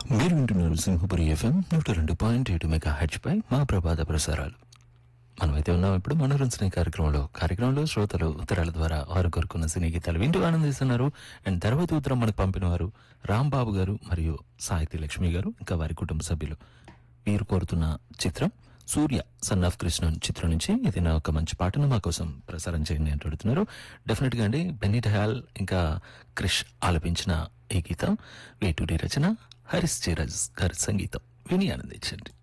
మీరు వింటున్నారు సింహపురి ఎఫ్ఎం నూట రెండు పాయింట్ ఏడు మెగా హెచ్ పై మా ప్రభాత ప్రసారాలు మనమైతే ఉన్నాం ఇప్పుడు మనోరంజన కార్యక్రమంలో కార్యక్రమంలో శ్రోతలు ఉత్తరాల ద్వారా వారు కోరుకున్న సినీ గీతాలు వింటూ ఆనందిస్తున్నారు అండ్ తర్వాత ఉత్తరం మనకు పంపిన వారు రాంబాబు గారు మరియు సాహితీ లక్ష్మి గారు ఇంకా వారి కుటుంబ సభ్యులు వీరు కోరుతున్న చిత్రం సూర్య సన్ ఆఫ్ కృష్ణన్ చిత్రం నుంచి ఇది నా ఒక మంచి పాటను మా కోసం ప్రసారం చేయండి అని అడుగుతున్నారు డెఫినెట్ గా అండి బెన్నీ డయాల్ ఇంకా క్రిష్ ఆలపించిన ఈ గీతం వేటూరి రచన హరిస్ చీరజ్ గారి సంగీతం విని ఆనందించండి